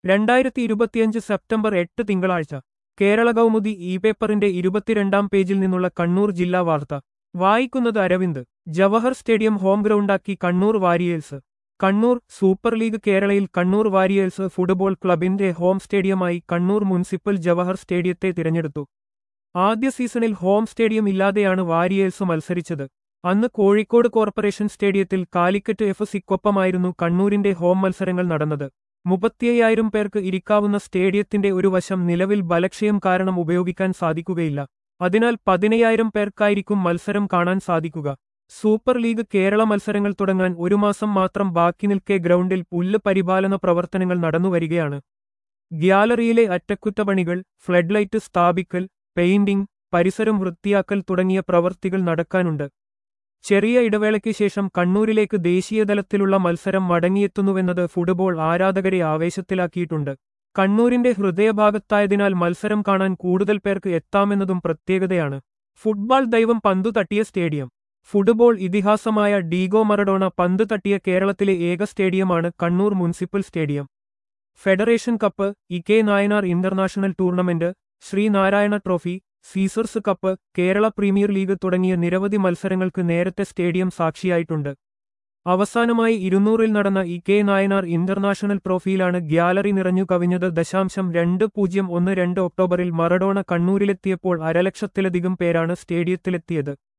രണ്ടായിരത്തി ഇരുപത്തിയഞ്ച് സെപ്റ്റംബർ എട്ട് തിങ്കളാഴ്ച കേരള കൗമുദി ഇ പേപ്പറിന്റെ ഇരുപത്തിരണ്ടാം പേജിൽ നിന്നുള്ള കണ്ണൂർ ജില്ലാ വാർത്ത വായിക്കുന്നത് അരവിന്ദ് ജവഹർ സ്റ്റേഡിയം ഹോം ഗ്രൗണ്ടാക്കി Kannur warriors Kannur super league കേരളയിൽ കണ്ണൂർ വാരിയേഴ്സ് ഫുട്ബോൾ ക്ലബിന്റെ ഹോം സ്റ്റേഡിയമായി കണ്ണൂർ മുനിസിപ്പൽ ജവഹർ സ്റ്റേഡിയത്തെ തിരഞ്ഞെടുത്തു ആദ്യ സീസണിൽ ഹോം സ്റ്റേഡിയം ഇല്ലാതെയാണ് വാരിയേഴ്സ് മത്സരിച്ചത് അന്ന് കോഴിക്കോട് കോർപ്പറേഷൻ സ്റ്റേഡിയത്തിൽ കാലിക്കറ്റ് എഫ് സിക്കൊപ്പമായിരുന്നു കണ്ണൂരിന്റെ ഹോം മത്സരങ്ങൾ നടന്നത് മുപ്പത്തിയ്യായിരം പേർക്ക് ഇരിക്കാവുന്ന സ്റ്റേഡിയത്തിന്റെ ഒരു വശം നിലവിൽ ബലക്ഷയം കാരണം ഉപയോഗിക്കാൻ സാധിക്കുകയില്ല അതിനാൽ പതിനയ്യായിരം പേർക്കായിരിക്കും മത്സരം കാണാൻ സാധിക്കുക സൂപ്പർ ലീഗ് കേരള മത്സരങ്ങൾ തുടങ്ങാൻ ഒരു മാസം മാത്രം ബാക്കി നിൽക്കെ ഗ്രൗണ്ടിൽ പുല്ല് പരിപാലന പ്രവർത്തനങ്ങൾ നടന്നുവരികയാണ് ഗ്യാലറിയിലെ അറ്റകുറ്റപ്പണികൾ ഫ്ലഡ് സ്ഥാപിക്കൽ പെയിന്റിംഗ് പരിസരം വൃത്തിയാക്കൽ തുടങ്ങിയ പ്രവൃത്തികൾ നടക്കാനുണ്ട് ചെറിയ ഇടവേളയ്ക്ക് ശേഷം കണ്ണൂരിലേക്ക് ദേശീയതലത്തിലുള്ള മത്സരം മടങ്ങിയെത്തുന്നുവെന്നത് ഫുട്ബോൾ ആരാധകരെ ആവേശത്തിലാക്കിയിട്ടുണ്ട് കണ്ണൂരിന്റെ ഹൃദയഭാഗത്തായതിനാൽ മത്സരം കാണാൻ കൂടുതൽ പേർക്ക് എത്താമെന്നതും പ്രത്യേകതയാണ് ഫുട്ബോൾ ദൈവം പന്തു തട്ടിയ സ്റ്റേഡിയം ഫുട്ബോൾ ഇതിഹാസമായ ഡീഗോ മറഡോണ പന്ത് തട്ടിയ കേരളത്തിലെ ഏക സ്റ്റേഡിയമാണ് Kannur municipal stadium federation cup E K Nayanar international tournament Sreenarayana trophy Caesars cup Kerala premier league തുടങ്ങിയ നിരവധി മത്സരങ്ങൾക്ക് നേരത്തെ സ്റ്റേഡിയം സാക്ഷിയായിട്ടുണ്ട് അവസാനമായി ഇരുന്നൂറിൽ നടന്ന ഇ കെ നായനാർ ഇന്റർനാഷണൽ ട്രോഫിയിലാണ് ഗ്യാലറി നിറഞ്ഞു കവിഞ്ഞത് ദശാംശം രണ്ട് പൂജ്യം ഒന്ന് രണ്ട് ഒക്ടോബറിൽ മറഡോണ കണ്ണൂരിലെത്തിയപ്പോൾ അരലക്ഷത്തിലധികം പേരാണ് സ്റ്റേഡിയത്തിലെത്തിയത്